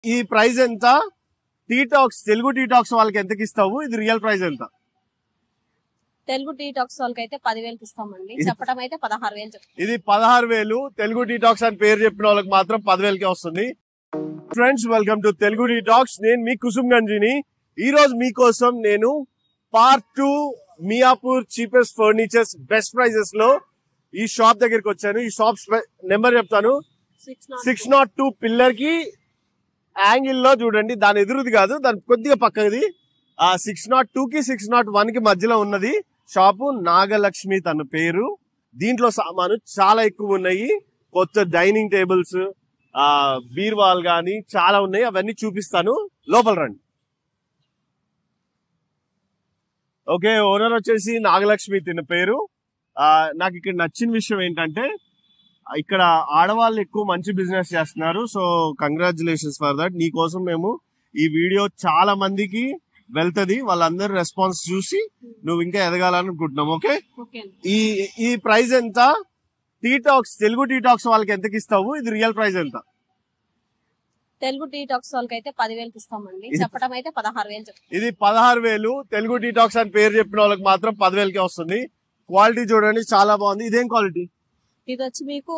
ఈ ప్రైస్ ఎంత T talks Telugu T talks వాళ్ళకి ఎంతకి ఇస్తావు ఇది రియల్ ప్రైస్ ఎంత తెలుగు టీ టాక్స్ వాళ్ళకి అయితే పదివేలకి ఇస్తామండి ఇది- చెప్పడం అయితే పదహారు వేలు చెప్తాం ఇది పదహారు వేలు తెలుగు టీ టాక్స్ అని పేరు చెప్పిన వాళ్ళకి మాత్రం పదివేలకే వస్తుంది friends welcome to Telugu T talks నేను మీ కుసుమ్ గంజిని ఈ రోజు మీకోసం నేను part two Miyapur cheapest furnitures best prices లో ఈ షాప్ దగ్గరికి వచ్చాను ఈ షాప్ నెంబర్ చెప్తాను సిక్స్ నాట్ టూ పిల్లర్ కి యాంగిల్ లో చూడండి దాని ఎదురుది కాదు దాని కొద్దిగా పక్కది ఆ సిక్స్ నాట్ టూ కి సిక్స్ నాట్ వన్ కి మధ్యలో ఉన్నది షాపు నాగలక్ష్మి తన పేరు దీంట్లో సామాను చాలా ఎక్కువ ఉన్నాయి కొత్త డైనింగ్ టేబుల్స్ ఆ బీర్వాల్ గాని చాలా ఉన్నాయి అవన్నీ చూపిస్తాను లోపల రండి ఓకే ఓనర్ వచ్చేసి నాగలక్ష్మి తిన పేరు ఆ, నాకు ఇక్కడ నచ్చిన విషయం ఏంటంటే ఇక్కడ ఆడవాళ్ళు ఎక్కువ మంచి బిజినెస్ చేస్తున్నారు సో కంగ్రాచులేషన్స్ ఫర్ దట్ నీ కోసం మేము ఈ వీడియో చాలా మందికి వెళ్తది వాళ్ళందరూ రెస్పాన్స్ చూసి నువ్వు ఇంకా ఎదగాలనుకుంటున్నాం ఓకే ఓకే అండి ఈ ఈ ప్రైస్ ఎంత T talks Telugu T talks వాళ్ళకి ఎంతకి ఇస్తావు ఇది రియల్ ప్రైస్ ఎంత తెలుగు టీ టాక్స్ వాళ్ళకి అయితే పదివేలకి ఇస్తామండి ఇది- చెప్పడం అయితే పదహారు వేలు చెప్తాం ఇది పదహారు వేలు తెలుగు టీ టాక్స్ అని పేరు చెప్పిన వాళ్ళకి మాత్రం పదివేలకే వస్తుంది క్వాలిటీ చూడండి చాలా బాగుంది ఇదేం క్వాలిటీ ఇది వచ్చి మీకు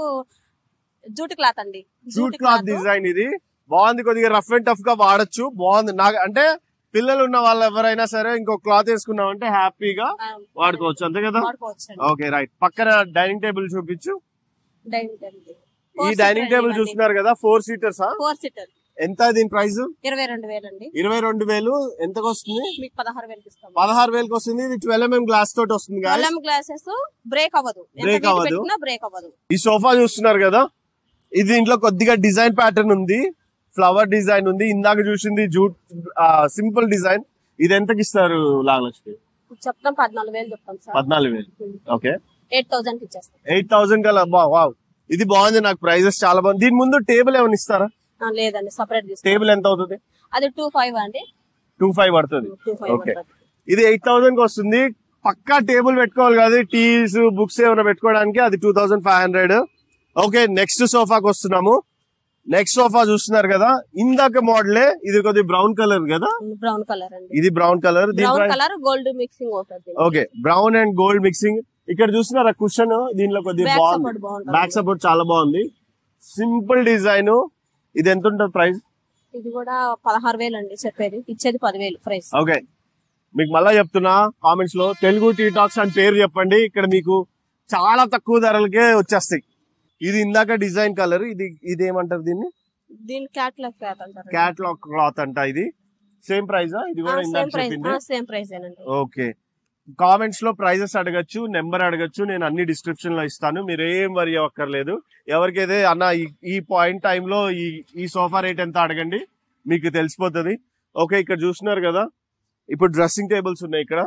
జూట్ క్లాత్ అండి జూట్ క్లాత్ డిజైన్ ఇది బాగుంది కొద్దిగా రఫ్ అండ్ టఫ్ గా వాడచ్చు బాగుంది నాకు అంటే పిల్లలు ఉన్న వాళ్ళు ఎవరైనా సరే ఇంకో క్లాత్ వేసుకున్నామంటే హ్యాపీగా వాడుకోవచ్చు అంతే కదా వాడుకోవచ్చు ఓకే రైట్ పక్కన డైనింగ్ టేబుల్ చూపించు డైనింగ్ టేబుల్ ఈ డైనింగ్ టేబుల్ చూస్తున్నారు కదా ఫోర్ సీటర్స్ ఫోర్ సీటర్ ఎంత దీని ప్రైస్ ఇరవై రెండు వేలు అండి ఇరవై రెండు వేలు ఎంతకు వస్తుంది మీకు పదహారు వేలకి ఇస్తాం పదహారు వేలకు వస్తుంది ఇది ట్వెల్వ్ ఎంఎం గ్లాస్ తోటి వస్తుంది guys. అల్లం గ్లాసెస్ బ్రేక్ అవ్వదు ఎంత Break weight అవ్వదు. పెట్టినా బ్రేక్ అవ్వదు ఈ సోఫా చూస్తున్నారు కదా ఇది దీంట్లో కొద్దిగా డిజైన్ ప్యాటర్న్ ఉంది ఫ్లవర్ డిజైన్ ఉంది ఇందాక చూసింది జూట్ సింపుల్ డిజైన్ ఇది ఎంతకి ఇస్తారు లాగలక్ష్మి చెప్తాం పద్నాలుగు వేలు చెప్తాం సార్ పద్నాలుగు వేలు ఓకే ఎయిట్ థౌసండ్ కి ఇచ్చేస్తాం ఎయిట్ థౌసండ్ కల్లా బా వావ్ ఇది బాగుంది నాకు ప్రైజెస్ చాలా బాగుంది దీని ముందు టేబుల్ ఏమైనా ఇస్తారా ఆ, లేదండి సపరేట్ తీసుకో టేబుల్ ఎంత అవుతుంది అది టూ ఫైవ్ అండి టూ ఫైవ్ పడుతుంది టూ ఫైవ్ Okay. ఇది ఎయిట్ థౌసండ్ కి వస్తుంది పక్కా టేబుల్ పెట్టుకోవాలి కదా టీస్ బుక్స్ ఏమైనా పెట్టుకోవడానికి అది two thousand five hundred okay next సోఫాకి వస్తున్నాము నెక్స్ట్ సోఫా చూస్తున్నారు కదా ఇందాక మోడలే ఇది కొద్దిగా బ్రౌన్ కలర్ కదా బ్రౌన్ కలర్ అండి ఇది brown colour brown colour gold mixing అవుతుంది okay brown and gold mixing ఇక్కడ చూస్తున్నారా కుషన్ దీనిలో కొద్దిగా బ్యాక్ బాగుంది సపోర్ట్ బాగుంటుంది బ్యాక్ సపోర్ట్ చాలా బాగుంది సింపుల్ డిజైన్ ఇది ఎంత ఉంటుంది ప్రైస్ ఇది కూడా పదహారు వేలు అండి చెప్పేది ఇచ్చేది పదివేలు ప్రైస్ ఓకే మీకు మళ్ళా చెప్తున్నా కామెంట్స్ లో తెలుగు టీ టాక్స్ అని పేరు చెప్పండి ఇక్కడ మీకు చాలా తక్కువ ధరలకే వచ్చేస్తాయి ఇది ఇందాక డిజైన్ కలర్ ఇది ఇది ఏమంటారు దీన్ని దీని క్యాట్లాగ్ క్లాత్ అంటారు క్యాట్లాగ్ క్లాత్ అంట ఇది సేమ్ ప్రైజా ఇది కూడా ఇందాక సేమ్ ప్రైస్ చెప్పింది సేమ్ ప్రైస్ ఏనండి ఓకే కామెంట్స్ లో ప్రైజెస్ అడగచ్చు నెంబర్ అడగచ్చు నేను అన్ని డిస్క్రిప్షన్ లో ఇస్తాను మీరు ఏం వరి అవ్వక్కర్లేదు ఎవరికైతే అన్న ఈ- ఈ పాయింట్ టైంలో ఈ ఈ సోఫా రేట్ ఎంత అడగండి మీకు తెలిసిపోతుంది ఓకే ఇక్కడ చూస్తున్నారు కదా ఇప్పుడు డ్రెస్సింగ్ టేబుల్స్ ఉన్నాయి ఇక్కడ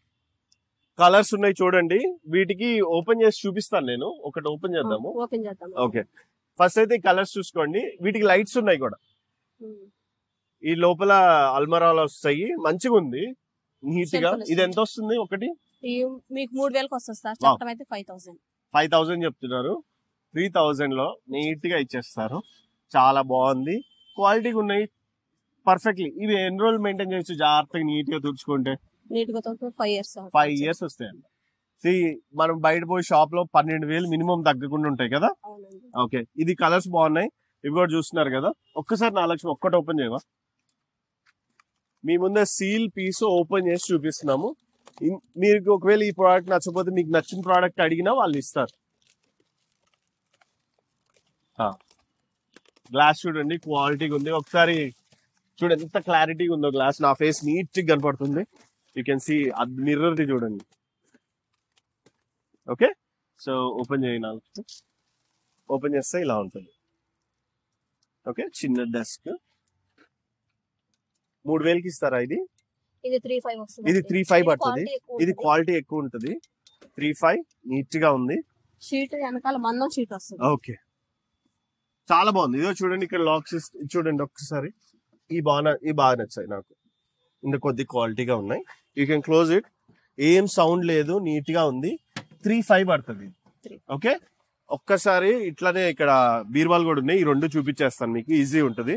కలర్స్ ఉన్నాయి చూడండి వీటికి ఓపెన్ చేసి చూపిస్తాను నేను ఒకటి ఓపెన్ చేద్దాము ఓపెన్ చేద్దాం ఓకే ఫస్ట్ అయితే ఈ కలర్స్ చూసుకోండి వీటికి లైట్స్ ఉన్నాయి కూడా ఉమ్. ఈ లోపల అల్మరాలు వస్తాయి మంచిగా ఉంది నీట్ గా Simple ఇది ఎంత వస్తుంది ఒకటి ఈ మీకు మూడు వేలకు వస్తుంది సార్ చెప్పడం అయితే ఫైవ్ థౌసండ్ ఫైవ్ థౌజండ్ చెప్తున్నారు త్రీ థౌజండ్ లో నీట్ గా ఇచ్చేస్తారు చాలా బాగుంది క్వాలిటీగా ఉన్నాయి పర్ఫెక్ట్లీ ఇవి ఎన్ని రోజులు మెయింటైన్ చేయొచ్చు జాగ్రత్తగా నీట్ గా తుడుచుకుంటే నీట్ గా ఫైవ్ ఇయర్స్ ఫైవ్ ఇయర్స్ వస్తాయండి See, మనం బయట పోయి షాప్ లో పన్నెండు వేలు మినిమం తగ్గకుండా ఉంటాయి కదా అవునండి ఓకే ఇది కలర్స్ బాగున్నాయి ఇవి కూడా చూస్తున్నారు కదా ఒక్కసారి నా లక్ష్యం ఒక్కటి ఓపెన్ చేయవా మీ ముందే సీల్ పీస్ ఓపెన్ చేసి చూపిస్తున్నాము ఇన్- మీకు ఒకవేళ ఈ ప్రోడక్ట్ నచ్చకపోతే మీకు నచ్చిన ప్రోడక్ట్ అడిగినా వాళ్ళు ఇస్తారు గ్లాస్ చూడండి క్వాలిటీగా ఉంది ఒకసారి చూడండి ఎంత క్లారిటీగా ఉందో గ్లాస్ నా ఫేస్ నీట్ గా కనపడుతుంది యూ కెన్ సీ మిర్రర్ ది చూడండి ఓకే సో ఓపెన్ చేయండి ఓపెన్ చేస్తే ఇలా ఉంటుంది ఓకే చిన్న డెస్క్ మూడు వేలకి ఇస్తారా ఇది ఇది త్రీ ఫైవ్ వస్తుంది ఇది 3.5 పడుతుంది. ఇది క్వాలిటీ ఎక్కువ ఉంటుంది త్రీ ఫైవ్ నీట్ గా ఉంది షీట్ వెనకాల మందం షీట్ వస్తుంది ఓకే చాలా బాగుంది ఇదో చూడండి ఇక్కడ లాక్స్ చూడండి ఒక్కసారి ఈ బాగా ఈ బాగా నచ్చాయి నాకు ఇంత కొద్ది క్వాలిటీగా ఉన్నాయి యూ కెన్ క్లోజ్ ఇట్ ఏం సౌండ్ లేదు నీట్ గా ఉంది త్రీ ఫైవ్ పడుతుంది Three. ఓకే ఒక్కసారి ఇట్లానే ఇక్కడ బీర్వాల్ కూడా ఉన్నాయి ఈ రెండు చూపించేస్తాను మీకు ఈజీ ఉంటుంది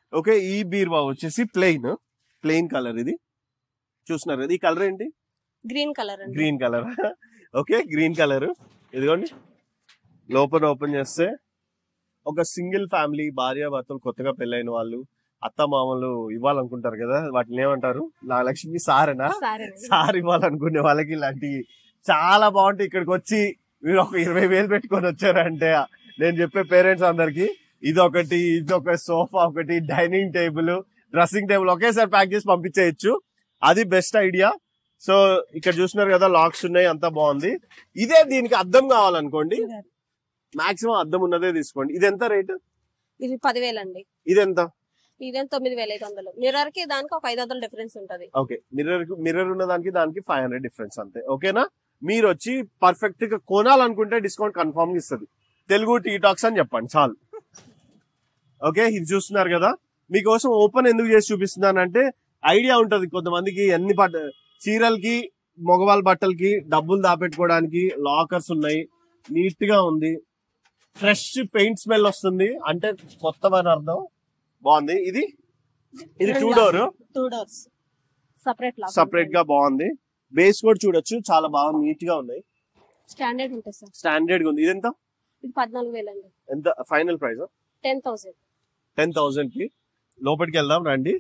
ఓకే ఈ బీరువా వచ్చేసి ప్లెయిన్ ప్లెయిన్ కలర్ ఇది చూస్తున్నారు కదా ఈ కలర్ ఏంటి గ్రీన్ కలర్ అండి green colour okay green colour ఇదిగోండి లోపల ఓపెన్ చేస్తే ఒక సింగిల్ ఫ్యామిలీ భార్య భర్తలు కొత్తగా పెళ్ళైన వాళ్ళు అత్త మామలు ఇవ్వాలనుకుంటారు కదా వాటిని ఏమంటారు నా లక్ష్మి సారేనా సరే సార్ ఇవ్వాలనుకునే వాళ్ళకి ఇలాంటి చాలా బాగుంటాయి ఇక్కడికి వచ్చి మీరు ఒక ఇరవై వేలు పెట్టుకొని వచ్చారంటే నేను చెప్పే పేరెంట్స్ అందరికి ఇది ఒకటి ఇది ఒక సోఫా ఒకటి డైనింగ్ టేబుల్ డ్రెస్సింగ్ టేబుల్ ఒకేసారి ప్యాక్ చేసి పంపించేయచ్చు అది బెస్ట్ ఐడియా సో ఇక్కడ చూస్తున్నారు కదా లాక్స్ ఉన్నాయి అంతా బాగుంది ఇదే దీనికి అద్దం కావాలనుకోండి మాక్సిమం అద్దం ఉన్నదే తీసుకోండి ఇది ఎంత రేట్ ఇది పదివేలు అండి ఇది ఎంత ఇదేం తొమ్మిది వేల ఐదు వందలు మిర్రర్ కి దానికి ఒక ఐదు వందలు డిఫరెన్స్ ఉంటది ఓకే మిర్రర్ మిర్రర్ ఉన్న దానికి దానికి ఫైవ్ హండ్రెడ్ డిఫరెన్స్ అంతే ఓకేనా మీరు వచ్చి పర్ఫెక్ట్ గా కొనాలనుకుంటే డిస్కౌంట్ కన్ఫర్మ్ గా ఇస్తుంది తెలుగు టీ టాక్స్ అని చెప్పండి చాలు ఓకే ఇది చూస్తున్నారు కదా మీకోసం ఓపెన్ ఎందుకు చేసి చూపిస్తున్నానంటే ఐడియా ఉంటది కొంతమందికి ఎన్ని బట్ట చీరలకి మగవాళ్ళ బట్టలకి డబ్బులు దాపెట్టుకోవడానికి లాకర్స్ ఉన్నాయి నీట్ గా ఉంది ఫ్రెష్ పెయింట్ స్మెల్ వస్తుంది అంటే కొత్తవని అర్థం బాగుంది ఇది ఇది two door two doors separate lock separate గా బాగుంది బేస్ కూడా చూడొచ్చు చాలా బాగా నీట్ గా ఉన్నాయి స్టాండర్డ్ ఉంటుంది సార్ స్టాండర్డ్ గా ఉంది ఇది ఎంత ఇది పద్నాలుగు వేలు అండి ఎంత final price ten thousand ten thousand కి లోపలికి వెళ్దాం రండి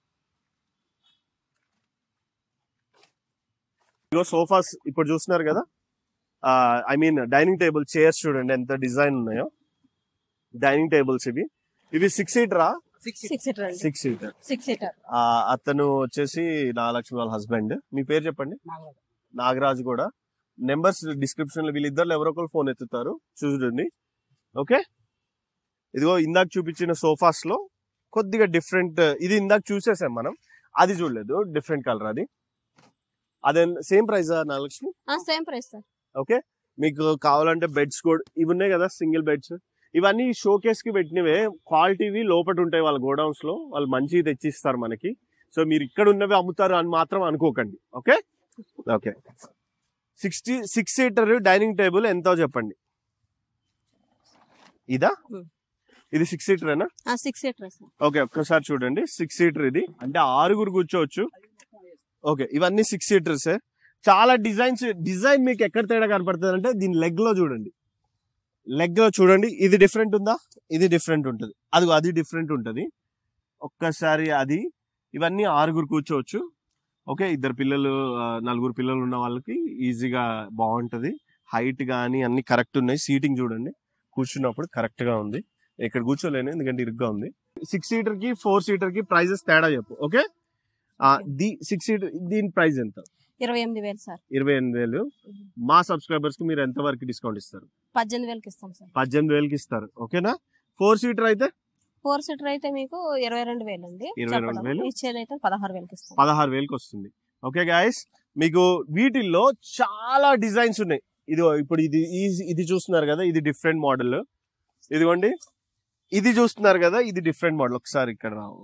ఇగో సోఫాస్ ఇప్పుడు చూస్తున్నారు కదా I mean dining table chairs చూడండి ఎంత డిజైన్ ఉన్నాయో డైనింగ్ టేబుల్స్ ఇవి ఇవి సిక్స్ సీటరా సిక్స్ సీటర్ అండి సిక్స్ సీటర్ సిక్స్ సీటర్ అతను వచ్చేసి నాగలక్ష్మి వాళ్ళ హస్బెండ్ మీ పేరు చెప్పండి నాగరాజు కూడా నెంబర్స్ డిస్క్రిప్షన్ లో వీళ్ళిద్దరు ఎవరో ఒకరు ఫోన్ ఎత్తుతారు చూడండి ఓకే ఇదిగో ఇందాక చూపించిన సోఫాస్ లో కొద్దిగా డిఫరెంట్ ఇది ఇందాక చూసేసాం మనం అది చూడలేదు డిఫరెంట్ కలర్ అది అదే same price Nagalakshmi same price sir okay మీకు కావాలంటే బెడ్స్ కూడా ఇవి ఉన్నాయి కదా సింగిల్ బెడ్స్ ఇవన్నీ షోకేస్ కి పెట్టినవే క్వాలిటీవి లోపల ఉంటాయి వాళ్ళ గోడౌన్స్ లో వాళ్ళు మంచివి తెచ్చిస్తారు మనకి సో మీరు ఇక్కడ ఉన్నవి అమ్ముతారు అని మాత్రం అనుకోకండి okay okay sixty six seater dining table ఎంతో చెప్పండి ఇదా Hmm. ఇది సిక్స్ సీటరేనా సిక్స్ సీటర్ సార్ ఓకే ఒక్కసారి చూడండి సిక్స్ సీటర్ ఇది అంటే ఆరుగురు కూర్చోవచ్చు ఓకే ఇవన్నీ సిక్స్ సీటర్స్ చాలా డిజైన్స్ డిజైన్ మీకు ఎక్కడ తేడా కనపడుతుంది అంటే దీని లెగ్ లో చూడండి లెగ్ లో చూడండి ఇది డిఫరెంట్ ఉందా ఇది డిఫరెంట్ ఉంటుంది అది అది డిఫరెంట్ ఉంటుంది ఒక్కసారి అది ఇవన్నీ ఆరుగురు కూర్చోవచ్చు ఓకే ఇద్దరు పిల్లలు ఆ, నలుగురు పిల్లలు ఉన్న వాళ్ళకి ఈజీగా బాగుంటది హైట్ కానీ అన్ని కరెక్ట్ ఉన్నాయి సీటింగ్ చూడండి కూర్చున్నప్పుడు కరెక్ట్ గా ఉంది ఇక్కడ కూర్చోలేను ఎందుకంటే ఇరుగ్గా ఉంది సిక్స్ సీటర్ కి ఫోర్ సీటర్ కి ప్రైజెస్ తేడా చెప్పు ఓకే ది సిక్స్ సీటర్ దీని ప్రైస్ ఎంత ఇరవై ఎనిమిది వేలు సార్ ఇరవై ఎనిమిది వేలు మా సబ్స్క్రైబర్స్ కి మీరు ఎంత వరకు డిస్కౌంట్ ఇస్తారు పద్దెనిమిది వేలకి ఇస్తాం సార్ పద్దెనిమిది వేలకి ఇస్తారు ఓకేనా ఫోర్ సీటర్ అయితే ఫోర్ సీటర్ అయితే మీకు ఇరవై రెండు వేలు అండి ఇరవై రెండు వేలు? ఇచ్చేది అయితే పదహారు వేలకి ఇస్తాం పదహారు వేలకి వస్తుంది ఓకే గాయస్ మీకు వీటిల్లో చాలా డిజైన్స్ ఉన్నాయి ఇది ఇప్పుడు ఇది ఈ- ఇది చూస్తున్నారు కదా ఇది డిఫరెంట్ మోడల్ ఇదిగోండి ఇది చూస్తున్నారు కదా ఇది డిఫరెంట్ మోడల్ ఒకసారి ఇక్కడ రావు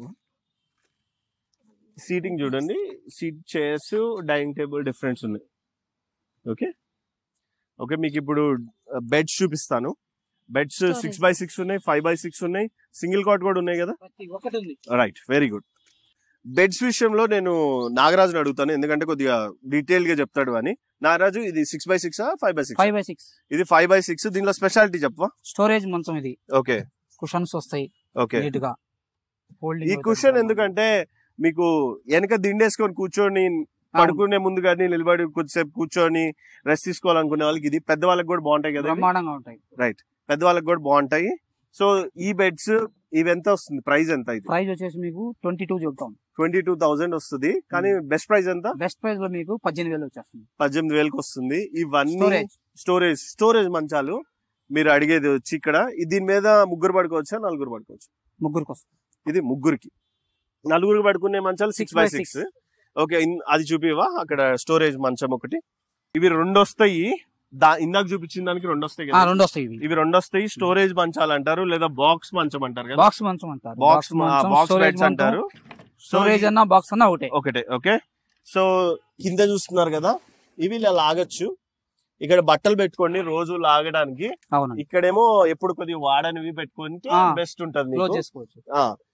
సీటింగ్ చూడండి seat chairs dining table difference ఉన్నాయి ఓకే ఓకే మీకు ఇప్పుడు బెడ్స్ చూపిస్తాను beds Storage. Six by six ఉన్నాయి ఫైవ్ బై సిక్స్ ఉన్నాయి సింగిల్ కాట్ కూడా ఉన్నాయి కదా ఒకటి ఉంది రైట్ వెరీ గుడ్ బెడ్స్ విషయంలో నేను నాగరాజుని అడుగుతాను ఎందుకంటే కొద్దిగా డీటెయిల్ గా చెప్తాడు అని నాగరాజు ఇది six by six five by six five by six ఇది ఫైవ్ బై సిక్స్ దీనిలో స్పెషాలిటీ చెప్పవా స్టోరేజ్ మంచం ఇది ఓకే కుషన్స్ వస్తాయి ఓకే నీట్ గా Folding ఈ అవుతుంది. క్వశ్చన్ ఎందుకంటే మీకు వెనక దిండేసుకొని కూర్చొని ఆ, పడుకునే ముందు కానీ నిలబడి కొద్దిసేపు కూర్చొని రెస్ట్ తీసుకోవాలనుకునే వాళ్ళకి ఇది పెద్దవాళ్ళకి కూడా బాగుంటాయి కదా ఇవి? బ్రహ్మాండంగా ఉంటాయి పెద్దవాళ్ళకి కూడా బాగుంటాయి సో ఈ బెడ్స్ ఇవి ఎంత వస్తుంది ప్రైస్ ఎంత ఇది ప్రైస్ వచ్చేసి మీకు ట్వంటీ టూ చెప్తాం ట్వంటీ టూ థౌసండ్ వస్తుంది కానీ బెస్ట్ ప్రైస్ ఎంత బెస్ట్ ప్రైస్ లో మీకు పద్దెనిమిది వేలు వచ్చేస్తుంది పద్దెనిమిది వేలకు వస్తుంది ఇవన్నీ స్టోరేజ్ స్టోరేజ్ స్టోరేజ్ మంచాలు మీరు అడిగేది వచ్చి ఇక్కడ ఇది దీని మీద ముగ్గురు పడుకోవచ్చా నలుగురు పడుకోవచ్చు ముగ్గురికి వస్తుంది ఇది ముగ్గురికి నలుగురికి పడుకునే మంచాలు six Six by by six six. Okay ఇన్- అది చూపివా అక్కడ స్టోరేజ్ మంచం ఒకటి ఇవి రెండు వస్తాయి దా ఇందాక చూపించిన దానికి రెండు వస్తాయి ఆ, కదా రెండు వస్తాయి ఇవి ఇవి రెండు వస్తాయి స్టోరేజ్ మంచాలు అంటారు లేదా బాక్స్ మంచం అంటారు కదా బాక్స్ మంచం అంటారు బాక్స్ మంచం, బాక్స్ storage బెడ్స్ మంచం, అంటారు స్టోరేజ్ అన్న బాక్స్ అన్న ఒకటే ఒకటే ఓకే సో కింద చూస్తున్నారు కదా ఇవి ఇలా లాగచ్చు ఇక్కడ బట్టలు పెట్టుకోండి రోజు లాగడానికి అవునండి ఇక్కడేమో ఎప్పుడు కొద్దిగా వాడనివి పెట్టుకుంటే ఆ. బెస్ట్ ఉంటది క్లోజ్ మీకు చేసుకోవచ్చు ఆ,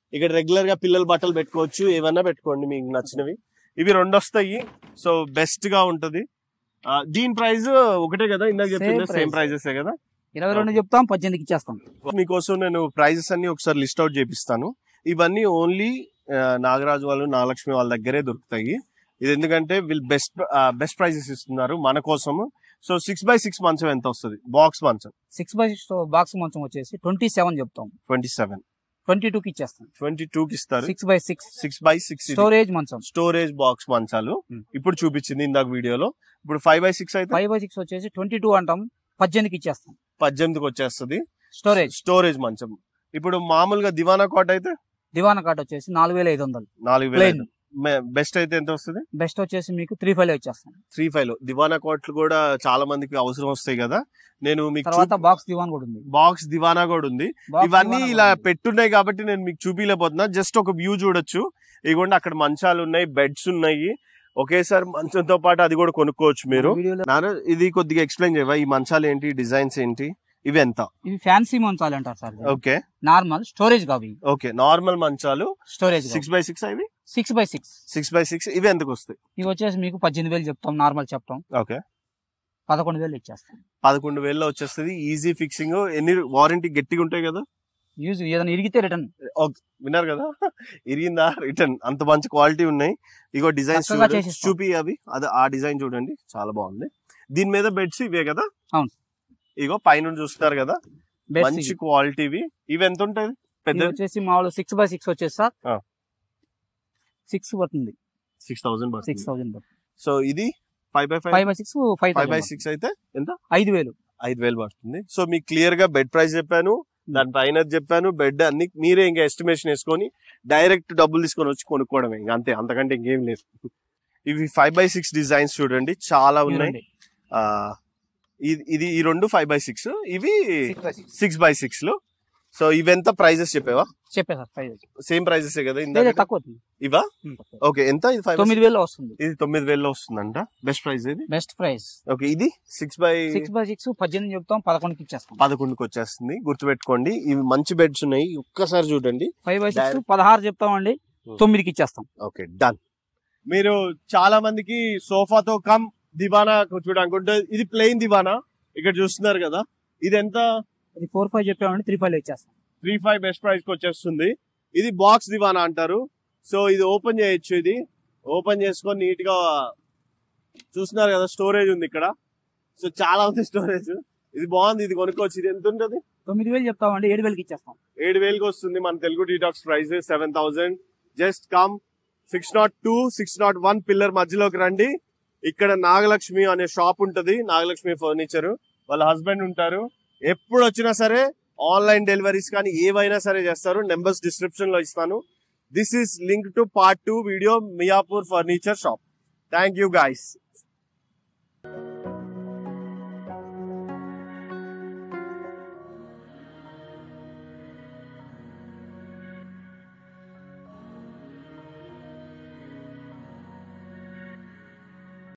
ఇక్కడ రెగ్యులర్ గా పిల్లల బట్టలు పెట్టుకోవచ్చు ఏమన్నా పెట్టుకోండి మీకు నచ్చినవి ఇవి రెండు వస్తాయి సో బెస్ట్ గా ఉంటది ఆ, దీని ప్రైస్ ఒకటే కదా ఇందాక చెప్పింది Same సేమ్ price. ప్రైజెస్ కదా ఇరవై రెండు చెప్తాం పద్దెనిమిదికి ఇచ్చేస్తాం మీకోసం నేను ప్రైజెస్ అన్ని ఒకసారి లిస్ట్ అవుట్ చేపిస్తాను ఇవన్నీ ఓన్లీ నాగరాజు వాళ్ళు నాగలక్ష్మి వాళ్ళ దగ్గరే దొరుకుతాయి ఇది ఎందుకంటే వీళ్ళు బెస్ట్ బెస్ట్ ప్రైజెస్ ఇస్తున్నారు మన కోసము సో సిక్స్ బై సిక్స్ మంచం ఎంత వస్తుంది బాక్స్ మంచం సిక్స్ బై సిక్స్ బాక్స్ మంచం వచ్చేసి ట్వంటీ సెవెన్ చెప్తాం ట్వంటీ సెవెన్ ట్వంటీ టూకి ఇచ్చేస్తాం ట్వంటీ టూ కి ఇస్తారు six by six six by six storage మంచం స్టోరేజ్ బాక్స్ మంచాలు Hmm. ఇప్పుడు చూపించింది ఇందాక వీడియోలో ఇప్పుడు ఫైవ్ బై సిక్స్ అయితే ఫైవ్ బై సిక్స్ వచ్చేసి ట్వంటీ టూ అంటాం పద్దెనిమిదికి ఇచ్చేస్తాం పద్దెనిమిదికి వచ్చేస్తుంది స్టోరేజ్ స్టోరేజ్ మంచం ఇప్పుడు మామూలుగా దివానా కాట్ అయితే దివానా కార్డ్ వచ్చేసి నాలుగు వేల ఐదు వందలు నాలుగు ప్లెయిన్ వేలు బెస్ట్ అయితే ఎంత వస్తుంది బెస్ట్ వచ్చేసి మీకు త్రీ ఫైవ్ ఇచ్చేస్తాం త్రీ ఫైవ్ లో దివానా కోట్లు కూడా చాలా మందికి అవసరం వస్తాయి కదా నేను మీకు తర్వాత బాక్స్ దివాన్ కూడా ఉంది బాక్స్ దివానా కూడా ఉంది Box ఇవన్నీ దివానా ఇలా కూడా ఉంది. పెట్టున్నాయి కాబట్టి నేను మీకు చూపించలేకపోతున్నా జస్ట్ ఒక వ్యూ చూడొచ్చు ఇదిగోండి అక్కడ మంచాలు ఉన్నాయి బెడ్స్ ఉన్నాయి ఒకేసారి మంచంతో పాటు అది కూడా కొనుక్కోవచ్చు మీరు వీడియోలో నాన్న ఇది కొద్దిగా ఎక్స్ప్లెయిన్ చేయవా ఈ మంచాలు ఏంటి డిజైన్స్ ఏంటి ఇవి ఎంత ఇవి ఫ్యాన్సీ మంచాలు అంటారు సార్ ఓకే నార్మల్ స్టోరేజ్ కావు ఓకే నార్మల్ మంచాలు స్టోరేజ్ సిక్స్ బై సిక్స్ అవి six by six six by six ఇవి ఎంతకు వస్తాయి ఇవి వచ్చేసి మీకు పద్దెనిమిది వేలు చెప్తాం నార్మల్ చెప్తాం ఓకే పదకొండు వేలు ఇచ్చేస్తాం పదకొండు వేలలో వచ్చేస్తుంది ఈజీ ఫిక్సింగ్ ఎన్ని వారంటీ గట్టిగా ఉంటాయి కదా యూజ్ ఏదైనా ఇరిగితే రిటర్న్ విన్నారు కదా ఇరిగిందా రిటర్న్ అంత మంచి క్వాలిటీ ఉన్నాయి ఇగో డిజైన్స్ చక్కగా చేసిస్తాం. చూపి అవి అది ఆ డిజైన్ చూడండి చాలా బాగుంది దీని మీద బెడ్స్ ఇవే కదా అవును. ఇగో పైన చూస్తున్నారు కదా మంచి క్వాలిటీవి ఇవి ఎంత ఉంటాయి పెద్ద వచ్చేసి మామూలు సిక్స్ బై సిక్స్ వచ్చేసి సార్ ఆ. సిక్స్ పడుతుంది six thousand six thousand so ఇది five by five five by six five five by six అయితే ఎంత ఐదు వేలు ఐదు వేలు పడుతుంది సో మీకు క్లియర్ గా బెడ్ ప్రైస్ చెప్పాను దాని పైన చెప్పాను బెడ్ అన్ని మీరే ఇంకా ఎస్టిమేషన్ వేసుకొని డైరెక్ట్ డబ్బులు తీసుకొని వచ్చి కొనుక్కోవడమే ఇంకా అంతే అంతకంటే ఇంకేం లేదు ఇవి ఫైవ్ బై సిక్స్ డిజైన్స్ చూడండి చాలా ఉన్నాయి ఇవ్వండి. ఆ ఇది ఇది ఈ రెండు ఫైవ్ బై సిక్స్ ఇవి Six by six. Six by six లో సో ఇవెంత ప్రైజెస్ చెప్పావా చెప్పే సార్ ఫైవ్ సేమ్ ప్రైజెస్ కదా లేదా ఇందాక తక్కువ అవుతుంది. ఇవా ఉమ్, తక్కువ. ఓకే ఎంత ఇది ఫైవ్ తొమ్మిది వేలు వస్తుంది ఇది తొమ్మిది వేలలో వస్తుందంట బెస్ట్ ప్రైస్ ఇది బెస్ట్ ప్రైస్ ఓకే ఇది six by six by six పద్దెనిమిది చెప్తాం పదకొండుకి ఇచ్చేస్తాం పదకొండుకి వచ్చేస్తుంది గుర్తుపెట్టుకోండి ఇవి మంచి బెడ్స్ ఉన్నాయి ఒక్కసారి చూడండి ఫైవ్ బై సిక్స్ Direct. పదహారు చెప్తామండి తొమ్మిదికి ఇచ్చేస్తాం ఓకే డన్ మీరు చాలా మందికి సోఫాతో కమ్ దివానా చూడనుకుంటే ఇది ప్లెయిన్ దివానా ఇక్కడ చూస్తున్నారు కదా ఇది ఎంత ఇది ఫోర్ ఫైవ్ చెప్పామండి త్రీ ఫైవ్ ఇచ్చేస్తాం త్రీ ఫైవ్ బెస్ట్ ప్రైస్ కి వచ్చేస్తుంది ఇది బాక్స్ దివానా అంటారు సో ఇది ఓపెన్ చేయొచ్చు ఇది ఓపెన్ చేసుకొని నీట్ గా చూస్తున్నారు కదా స్టోరేజ్ ఉంది ఇక్కడ సో చాలా ఉంది స్టోరేజ్ ఇది బాగుంది ఇది కొనుక్కోవచ్చు ఇది ఎంత ఉంటుంది తొమ్మిది వేలు చెప్తామండి ఏడు వేలకి ఇచ్చేస్తాం ఏడు వేలకి వస్తుంది మన Telugu detox price seven thousand just come six nought two six nought one pillar మధ్యలోకి రండి ఇక్కడ నాగలక్ష్మి అనే షాప్ ఉంటది నాగలక్ష్మి ఫర్నిచర్ వాళ్ళ హస్బెండ్ ఉంటారు ఎప్పుడు వచ్చినా సరే ఆన్లైన్ డెలివరీస్ కానీ ఏవైనా సరే చేస్తారు నెంబర్స్ డిస్క్రిప్షన్ లో ఇస్తాను this is link to part two video Miyapur furniture shop thank you guys